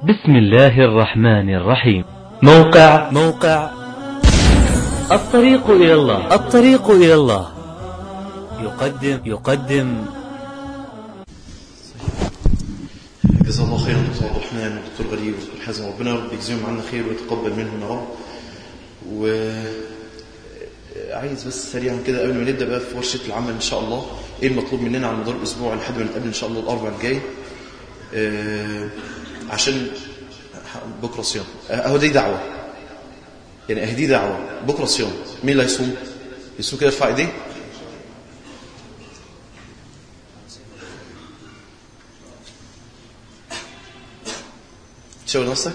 بسم الله الرحمن الرحيم موقع موقع الطريق إلى الله الطريق إلى الله يقدم يقدم جزا الله خيرا دكتور عبد الرحمن ودكتور غريب ودكتور حازم ربنا يا رب يجزيهم عنا خير ويتقبل منهم يا رب و عايز بس سريعا كده قبل ما نبدا بقى في ورشه العمل ان شاء الله ايه المطلوب مننا على مدار الاسبوع لحد ما نتقابل ان شاء الله الاربع الجاي آه عشان بكره صيام اهو دي دعوه يعني اهي دي دعوه بكره صيام مين اللي هيصوم يصوم كده ارفع ايديه تشاور نفسك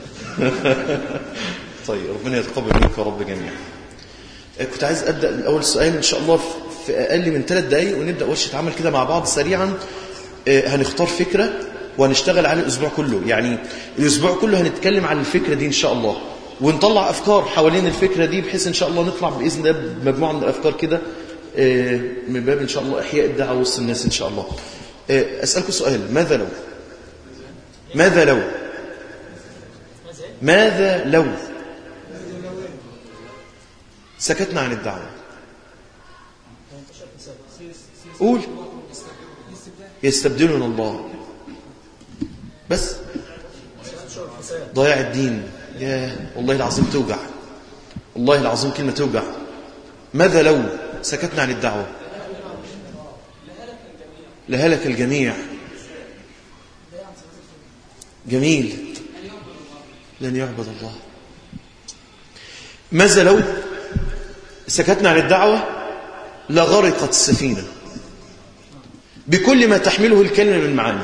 طيب ربنا يتقبل منك يا رب جميعا كنت عايز ابدا الاول سؤال ان شاء الله في اقل من ثلاث دقائق ونبدا ورشه عمل كده مع بعض سريعا هنختار فكره وهنشتغل على الاسبوع كله يعني الاسبوع كله هنتكلم عن الفكره دي ان شاء الله ونطلع افكار حوالين الفكره دي بحيث ان شاء الله نطلع باذن الله بمجموعه من الافكار كده من باب ان شاء الله احياء الدعوه وسط الناس ان شاء الله اسالكم سؤال ماذا لو ماذا لو ماذا لو سكتنا عن الدعوة قول يستبدلنا الله بس ضياع الدين يا والله العظيم توجع والله العظيم كلمة توجع ماذا لو سكتنا عن الدعوة لهلك الجميع جميل لن يعبد الله ماذا لو سكتنا عن الدعوة لغرقت السفينة بكل ما تحمله الكلمة من معاني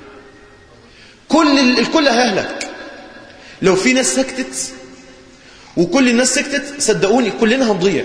كل الكل هيهلك لو في ناس سكتت وكل الناس سكتت صدقوني كلنا هنضيع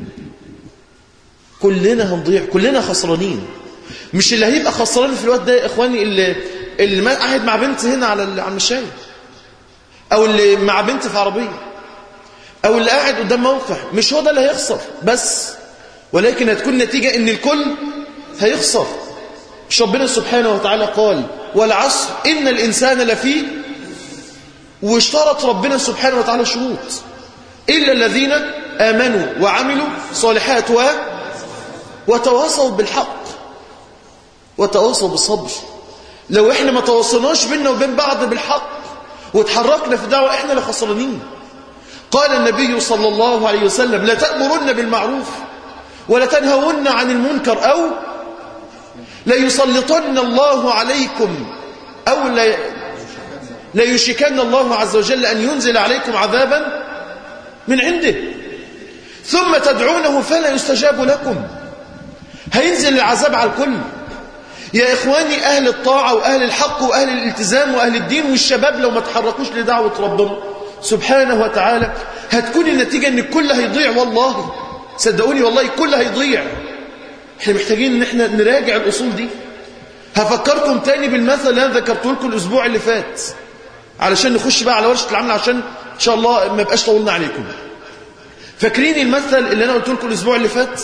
كلنا هنضيع كلنا خسرانين مش اللي هيبقى خسران في الوقت ده يا اخواني اللي اللي قاعد مع بنت هنا على على المشاية او اللي مع بنت في عربيه او اللي قاعد قدام موقع مش هو ده اللي هيخسر بس ولكن هتكون نتيجة ان الكل هيخسر مش ربنا سبحانه وتعالى قال والعصر ان الانسان لفي واشترط ربنا سبحانه وتعالى شروط الا الذين امنوا وعملوا صالحات و وتواصوا بالحق وتواصوا بالصبر لو احنا ما تواصلناش بينا وبين بعض بالحق وتحركنا في دعوة احنا اللي خسرانين قال النبي صلى الله عليه وسلم لا تأمرن بالمعروف ولا تنهون عن المنكر أو لا يسلطن الله عليكم أو لا لا يشكن الله عز وجل أن ينزل عليكم عذابا من عنده ثم تدعونه فلا يستجاب لكم هينزل العذاب على الكل يا إخواني أهل الطاعة وأهل الحق وأهل الالتزام وأهل الدين والشباب لو ما تحركوش لدعوة ربنا سبحانه وتعالى هتكون النتيجة ان الكل هيضيع والله صدقوني والله الكل هيضيع احنا محتاجين ان احنا نراجع الاصول دي هفكركم تاني بالمثل اللي انا ذكرته لكم الاسبوع اللي فات علشان نخش بقى على ورشه العمل عشان ان شاء الله ما بقاش طولنا عليكم فاكرين المثل اللي انا قلت لكم الاسبوع اللي فات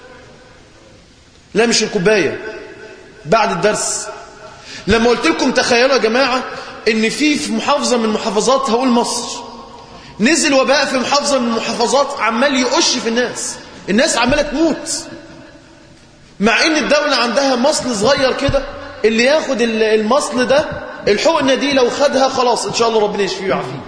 لا مش الكوبايه بعد الدرس لما قلت لكم تخيلوا يا جماعه ان في في محافظة من محافظات هقول مصر نزل وباء في محافظة من المحافظات عمال يقش في الناس الناس عمالة تموت مع ان الدولة عندها مصل صغير كده اللي ياخد المصل ده الحقنة دي لو خدها خلاص ان شاء الله ربنا يشفيه ويعافيه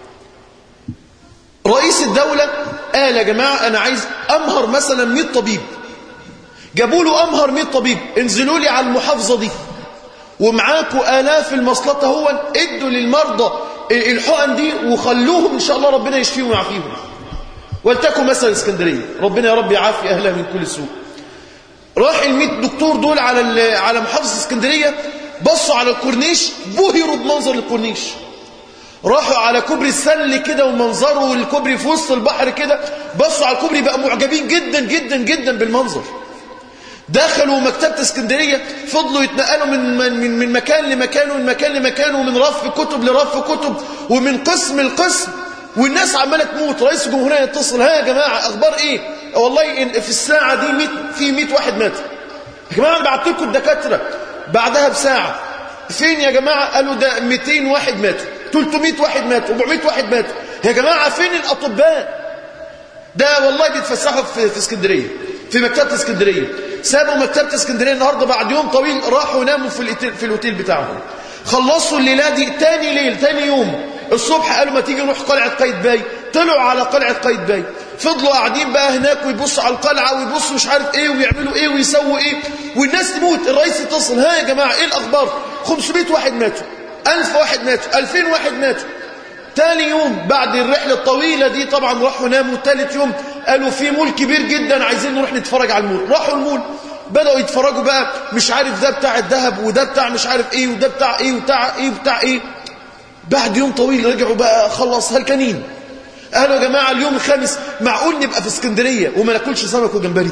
رئيس الدولة قال يا جماعة انا عايز امهر مثلا 100 طبيب جابوا له امهر 100 طبيب انزلوا لي على المحافظة دي ومعاكوا آلاف المصلات هو ادوا للمرضى الحقن دي وخلوهم إن شاء الله ربنا يشفيهم ويعافيهم ولتكن مثلا اسكندرية ربنا يا رب يعافي أهلها من كل سوء راح الميت دكتور دول على على محافظة اسكندرية بصوا على الكورنيش بهروا بمنظر الكورنيش راحوا على كوبري السل كده ومنظره الكوبري في وسط البحر كده بصوا على الكوبري بقى معجبين جدا جدا جدا بالمنظر دخلوا مكتبة اسكندرية فضلوا يتنقلوا من, من, من مكان لمكان ومن مكان لمكان ومن رف كتب لرف كتب ومن قسم لقسم والناس عمالة تموت رئيس الجمهورية يتصل ها يا جماعة أخبار إيه والله في الساعة دي ميت في 100 واحد مات يا جماعة أنا بعت لكم الدكاترة بعدها بساعة فين يا جماعة قالوا ده 200 واحد ماتوا 300 واحد ماتوا 400 واحد ماتوا يا جماعة فين الأطباء ده والله بيتفسحوا في, في اسكندرية في مكتبة اسكندرية سابوا مكتبة اسكندرية النهاردة بعد يوم طويل راحوا ناموا في الاتيل, في الأوتيل بتاعهم خلصوا الليلة دي تاني ليل تاني يوم الصبح قالوا ما تيجي نروح قلعة قايتباي طلعوا على قلعة قايتباي فضلوا قاعدين بقى هناك ويبصوا على القلعة ويبصوا مش عارف ايه ويعملوا ايه ويسووا ايه والناس تموت الرئيس يتصل ها يا جماعة ايه الأخبار 500 واحد ماتوا 1000 واحد ماتوا 2000 واحد ماتوا تاني يوم بعد الرحلة الطويلة دي طبعا راحوا ناموا تالت يوم قالوا في مول كبير جدا عايزين نروح نتفرج على المول راحوا المول بدأوا يتفرجوا بقى مش عارف ده بتاع الذهب وده بتاع مش عارف ايه وده بتاع ايه وبتاع ايه وبتاع ايه بعد يوم طويل رجعوا بقى خلص هلكانين قالوا يا جماعة اليوم الخامس معقول نبقى في اسكندرية وما ناكلش سمك وجمبري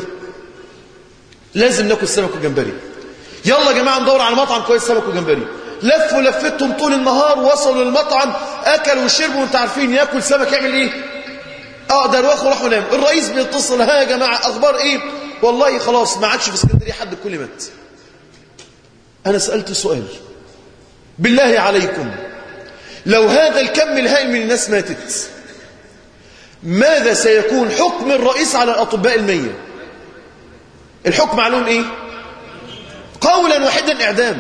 لازم ناكل سمك وجمبري يلا يا جماعة ندور على مطعم كويس سمك وجمبري لفوا لفتهم طول النهار وصلوا للمطعم اكلوا وشربوا وانتوا عارفين ياكل سمك يعمل ايه اه ده واخوا راحوا ناموا الرئيس بيتصل ها يا جماعه اخبار ايه والله خلاص ما عادش في اسكندريه حد الكل مات انا سالت سؤال بالله عليكم لو هذا الكم الهائل من الناس ماتت ماذا سيكون حكم الرئيس على الاطباء المية الحكم عليهم ايه قولا واحدا اعدام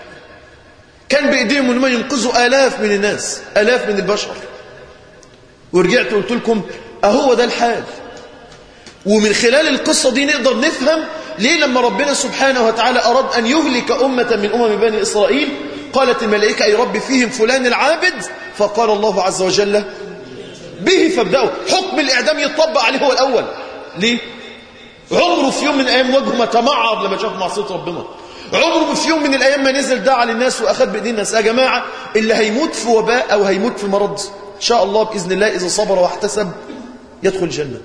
كان بإيديهم أنهم ينقذوا آلاف من الناس آلاف من البشر ورجعت قلت لكم أهو ده الحال ومن خلال القصة دي نقدر نفهم ليه لما ربنا سبحانه وتعالى أراد أن يهلك أمة من أمم بني إسرائيل قالت الملائكة أي رب فيهم فلان العابد فقال الله عز وجل به فابدأوا حكم الإعدام يطبق عليه هو الأول ليه؟ عمره في يوم من الأيام وجهه ما تمعر لما شاف معصية ربنا عمره في يوم من الأيام ما نزل دعا للناس وأخذ بإيدين الناس يا جماعة اللي هيموت في وباء أو هيموت في مرض إن شاء الله بإذن الله إذا صبر واحتسب يدخل الجنة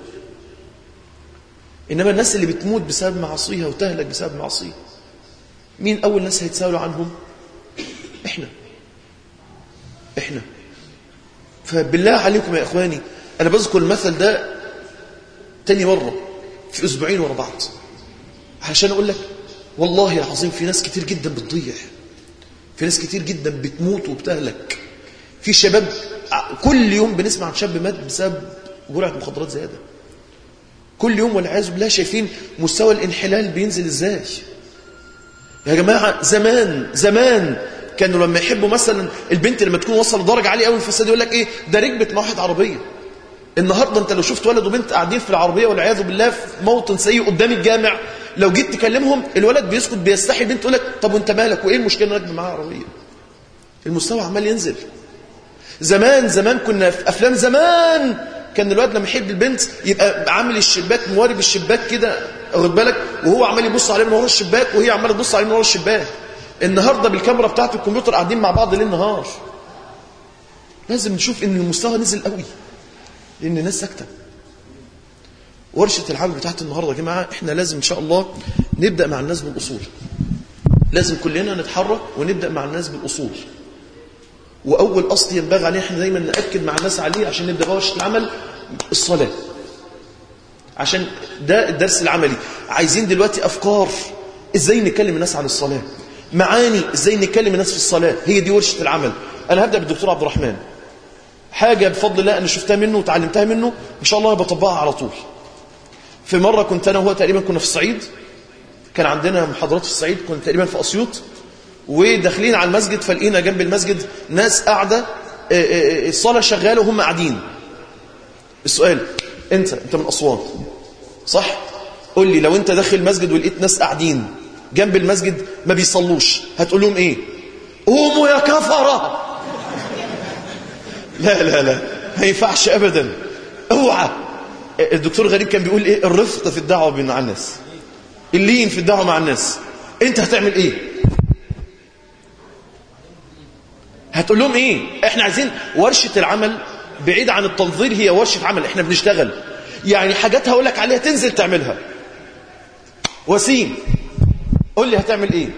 إنما الناس اللي بتموت بسبب معصيها وتهلك بسبب معصيها مين أول ناس هيتساءلوا عنهم إحنا إحنا فبالله عليكم يا إخواني أنا بذكر المثل ده تاني مرة في أسبوعين ورا بعض عشان أقول لك والله العظيم في ناس كتير جدا بتضيع في ناس كتير جدا بتموت وبتهلك في شباب كل يوم بنسمع عن شاب مات بسبب جرعة مخدرات زيادة كل يوم والعياذ بالله شايفين مستوى الانحلال بينزل ازاي يا جماعة زمان زمان كانوا لما يحبوا مثلا البنت لما تكون وصل لدرجة عالية قوي الفساد يقول لك ايه ده ركبت مع واحد عربية النهاردة انت لو شفت ولد وبنت قاعدين في العربية والعياذ بالله في موطن سيء قدام الجامع لو جيت تكلمهم الولد بيسكت بيستحي البنت تقول لك طب وانت مالك وايه المشكله راكب معاها عربيه المستوى عمال ينزل زمان زمان كنا في افلام زمان كان الولد لما يحب البنت يبقى عامل الشباك موارب الشباك كده واخد بالك وهو عمال يبص عليه من ورا الشباك وهي عماله تبص عليه من ورا الشباك النهارده بالكاميرا بتاعت الكمبيوتر قاعدين مع بعض ليل نهار لازم نشوف ان المستوى نزل قوي لان الناس ساكته ورشة العمل بتاعت النهاردة يا جماعة احنا لازم ان شاء الله نبدأ مع الناس بالأصول لازم كلنا نتحرك ونبدأ مع الناس بالأصول وأول أصل ينبغي عليه احنا دايما نأكد مع الناس عليه عشان نبدأ ورشة العمل الصلاة عشان ده الدرس العملي عايزين دلوقتي أفكار ازاي نكلم الناس عن الصلاة معاني ازاي نكلم الناس في الصلاة هي دي ورشة العمل أنا هبدأ بالدكتور عبد الرحمن حاجة بفضل الله أنا شفتها منه وتعلمتها منه إن شاء الله بطبقها على طول في مرة كنت أنا وهو تقريبا كنا في الصعيد كان عندنا محاضرات في الصعيد كنا تقريبا في أسيوط وداخلين على المسجد فلقينا جنب المسجد ناس قاعدة الصلاة شغالة وهم قاعدين السؤال أنت أنت من أسوان صح؟ قول لي لو أنت داخل المسجد ولقيت ناس قاعدين جنب المسجد ما بيصلوش هتقول لهم إيه؟ قوموا يا كفرة لا لا لا ما ينفعش أبدا اوعى الدكتور غريب كان بيقول ايه الرفق في الدعوه مع الناس اللين في الدعوه مع الناس انت هتعمل ايه هتقول لهم ايه احنا عايزين ورشه العمل بعيد عن التنظير هي ورشه عمل احنا بنشتغل يعني حاجات هقول لك عليها تنزل تعملها وسيم قول لي هتعمل ايه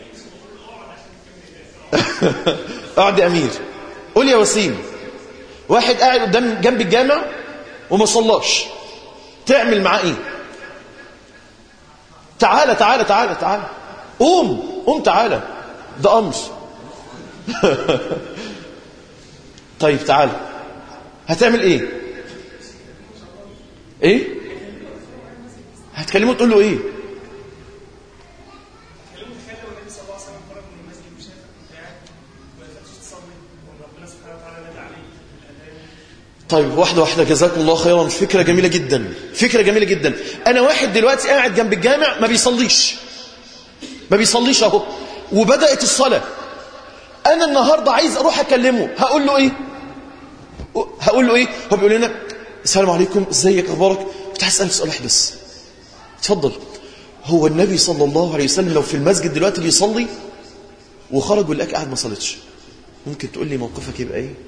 اقعد يا امير قول يا وسيم واحد قاعد قدام جنب الجامع وما صلاش تعمل معاه ايه تعالى تعالى تعالى تعالى قوم قوم تعالى ده امر طيب تعال هتعمل ايه ايه هتكلمه تقول له ايه طيب واحدة واحدة جزاكم الله خيرا فكرة جميلة جدا فكرة جميلة جدا أنا واحد دلوقتي قاعد جنب الجامع ما بيصليش ما بيصليش أهو وبدأت الصلاة أنا النهاردة عايز أروح أكلمه هقول له إيه هقول له إيه هو بيقول لنا السلام عليكم ازيك أخبارك كنت عايز أسألك سؤال واحد بس اتفضل هو النبي صلى الله عليه وسلم لو في المسجد دلوقتي بيصلي وخرج ولقاك قاعد ما صليتش ممكن تقول لي موقفك يبقى ايه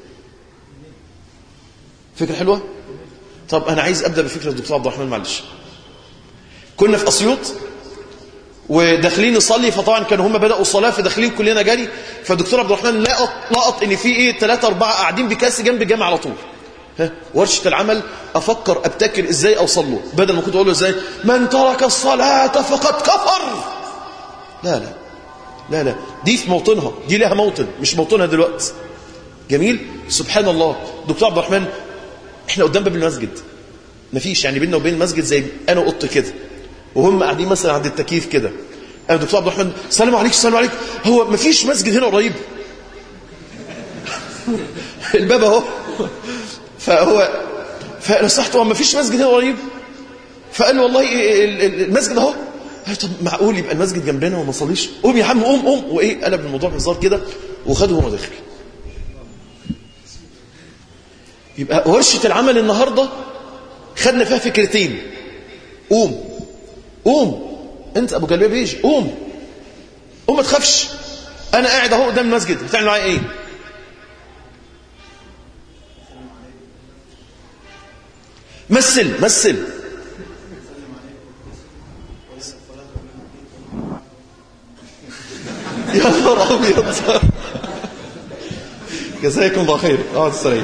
فكرة حلوة طب أنا عايز أبدأ بفكرة الدكتور عبد الرحمن معلش كنا في أسيوط وداخلين نصلي فطبعا كانوا هم بدأوا الصلاة فداخلين كلنا جري فالدكتور عبد الرحمن لقط لقط ان في ايه ثلاثة أربعة قاعدين بكاس جنب الجامع على طول ها ورشة العمل أفكر أبتكر إزاي أوصل له بدل ما كنت أقول له إزاي من ترك الصلاة فقد كفر لا لا لا لا دي في موطنها دي لها موطن مش موطنها دلوقتي جميل سبحان الله دكتور عبد الرحمن احنا قدام باب المسجد مفيش يعني بيننا وبين المسجد زي انا وقط كده وهم قاعدين مثلا عند التكييف كده انا دكتور عبد الرحمن السلام عليكم السلام عليكم هو مفيش مسجد هنا قريب الباب اهو فهو فنصحته هو مفيش مسجد هنا قريب فقال له والله المسجد اهو طب معقول يبقى المسجد جنبنا وما صليش قوم يا عم قوم قوم وايه قلب الموضوع بهزار كده وخده وهو داخل يبقى ورشة العمل النهاردة خدنا فيها فكرتين قوم قوم انت ابو جلبيه بيجي قوم قوم ما تخافش انا قاعد اهو قدام المسجد بتعمل معايا ايه مثل مثل يا نهار ابيض جزاكم الله خير اقعد استريح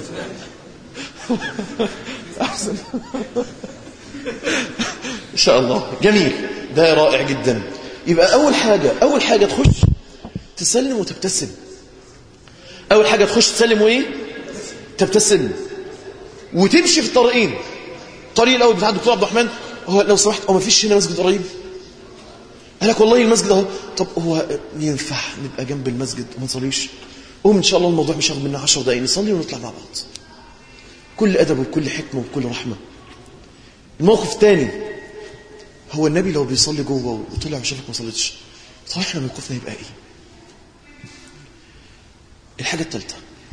احسن ان شاء الله جميل ده رائع جدا يبقى اول حاجه اول حاجه تخش تسلم وتبتسم اول حاجه تخش تسلم وايه تبتسم وتمشي في الطريقين الطريق الاول بتاع الدكتور عبد الرحمن هو لو سمحت هو ما فيش هنا مسجد قريب قال لك والله المسجد اهو طب هو ينفع نبقى جنب المسجد وما نصليش قوم ان شاء الله الموضوع مش هياخد منا 10 دقايق نصلي ونطلع مع بعض كل ادب وكل حكمه وكل رحمه الموقف الثاني هو النبي لو بيصلي جوه وطلع وشافك ما صليتش طب احنا موقفنا يبقى ايه الحاجه الثالثه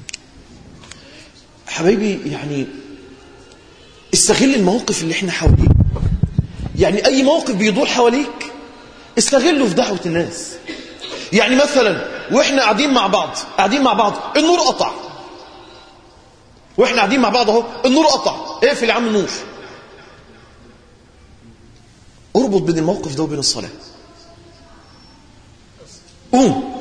حبايبي يعني استغل المواقف اللي احنا حواليك يعني اي موقف بيدور حواليك استغله في دعوه الناس يعني مثلا واحنا قاعدين مع بعض قاعدين مع بعض النور قطع واحنا قاعدين مع بعض اهو النور قطع اقفل يا عم النور اربط بين الموقف ده وبين الصلاه قوم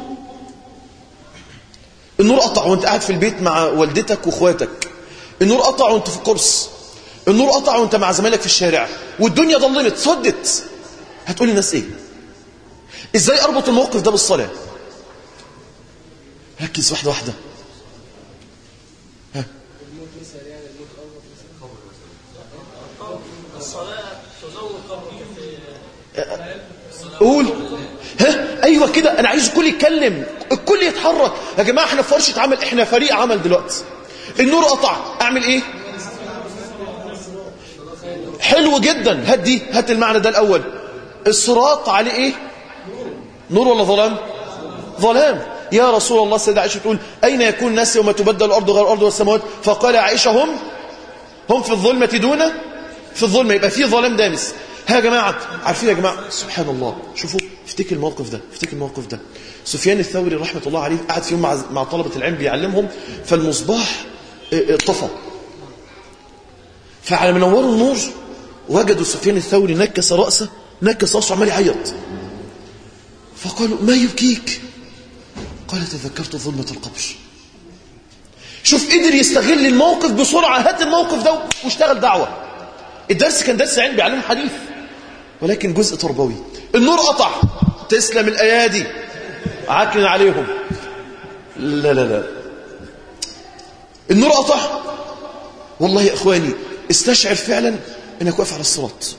النور قطع وانت قاعد في البيت مع والدتك واخواتك النور قطع وانت في الكورس النور قطع وانت مع زمايلك في الشارع والدنيا ضلمت صدت هتقول للناس ايه ازاي اربط الموقف ده بالصلاه ركز واحده واحده ها قول ها ايوه كده انا عايز الكل يتكلم الكل يتحرك يا جماعه احنا في ورشه عمل احنا فريق عمل دلوقتي النور قطع اعمل ايه حلو جدا هات دي هات المعنى ده الاول الصراط عليه ايه نور ولا ظلام ظلام يا رسول الله السيدة عائشة تقول أين يكون الناس يوم تبدل الأرض غير الأرض والسماوات فقال عائشة هم هم في الظلمة دون في الظلمة يبقى في ظلام دامس ها يا جماعة عارفين يا جماعة سبحان الله شوفوا افتكر الموقف ده افتكر الموقف ده سفيان الثوري رحمة الله عليه قعد في يوم مع, مع طلبة العلم بيعلمهم فالمصباح طفى فعلى ما نوروا النور وجدوا سفيان الثوري نكس رأسه نكس رأسه عمال يعيط فقالوا ما يبكيك قال تذكرت ظلمة القبر شوف قدر يستغل الموقف بسرعة هات الموقف ده واشتغل دعوة الدرس كان درس علم بيعلم حديث ولكن جزء تربوي النور قطع تسلم الأيادي عكن عليهم لا لا لا النور قطع والله يا اخواني استشعر فعلا انك واقف على الصراط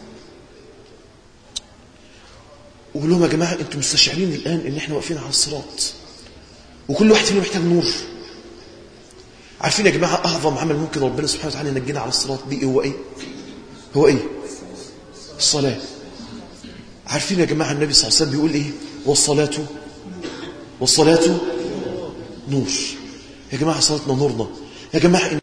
وقول لهم يا جماعه انتم مستشعرين الان ان احنا واقفين على الصراط وكل واحد فينا محتاج نور عارفين يا جماعه اعظم عمل ممكن ربنا سبحانه وتعالى ينجينا على الصراط بيه هو ايه هو ايه الصلاه عارفين يا جماعه النبي صلى الله عليه وسلم بيقول ايه والصلاه والصلاه نور يا جماعه صلاتنا نورنا يا جماعه